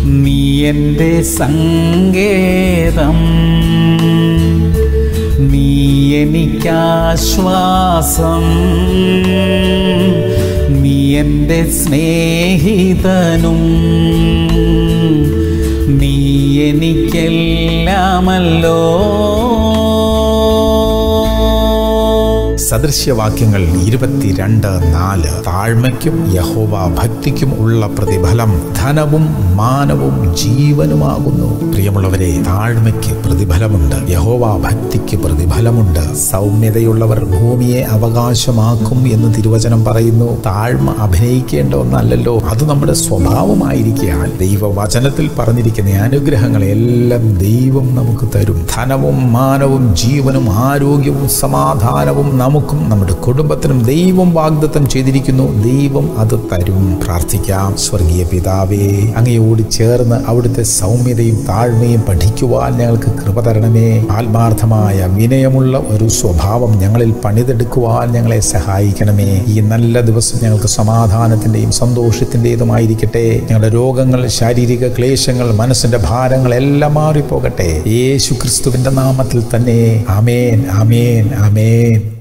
നീ എൻ്റെ സങ്കേതം നീ എനിക്കാശ്വാസം നീ എൻ്റെ സ്നേഹിതനും നീ എനിക്കെല്ലാമല്ലോ സദൃശ്യവാക്യങ്ങൾ ഇരുപത്തിരണ്ട് നാല് താഴ്മയ്ക്കും യഹോവ ഭക്തിക്കും ഉള്ള പ്രതിഫലം ധനവും മാനവും ജീവനുമാകുന്നു പ്രിയമുള്ളവരെ താഴ്മയ്ക്ക് പ്രതിഫലമുണ്ട് യഹോവ ഭക്തിക്ക് പ്രതിഫലമുണ്ട് സൗമ്യതയുള്ളവർ ഭൂമിയെ അവകാശമാക്കും എന്ന് തിരുവചനം പറയുന്നു താഴ്മ അഭിനയിക്കേണ്ട ഒന്നല്ലല്ലോ അത് നമ്മുടെ സ്വഭാവമായിരിക്കാൻ ദൈവവചനത്തിൽ പറഞ്ഞിരിക്കുന്ന അനുഗ്രഹങ്ങളെല്ലാം ദൈവം നമുക്ക് തരും ധനവും മാനവും ജീവനും ആരോഗ്യവും സമാധാനവും നമുക്കും നമ്മുടെ കുടുംബത്തിനും ദൈവം വാഗ്ദത്തം ചെയ്തിരിക്കുന്നു ദൈവം അത് തരും പ്രാർത്ഥിക്കാം സ്വർഗീയ പിതാവേ അങ്ങയോട് ചേർന്ന് അവിടുത്തെ സൗമ്യതയും താഴ്മയും പഠിക്കുവാൻ ഞങ്ങൾക്ക് കൃപ തരണമേ ആത്മാർത്ഥമായ വിനയമുള്ള ഒരു സ്വഭാവം ഞങ്ങളിൽ പണിതെടുക്കുവാൻ ഞങ്ങളെ സഹായിക്കണമേ ഈ നല്ല ദിവസം ഞങ്ങൾക്ക് സമാധാനത്തിന്റെയും സന്തോഷത്തിൻ്റെതുമായിരിക്കട്ടെ ഞങ്ങളുടെ രോഗങ്ങൾ ശാരീരിക ക്ലേശങ്ങൾ മനസ്സിന്റെ ഭാരങ്ങൾ എല്ലാം മാറിപ്പോകട്ടെ യേശു ക്രിസ്തുവിന്റെ നാമത്തിൽ തന്നെ അമേൻ അമേൻ അമേൻ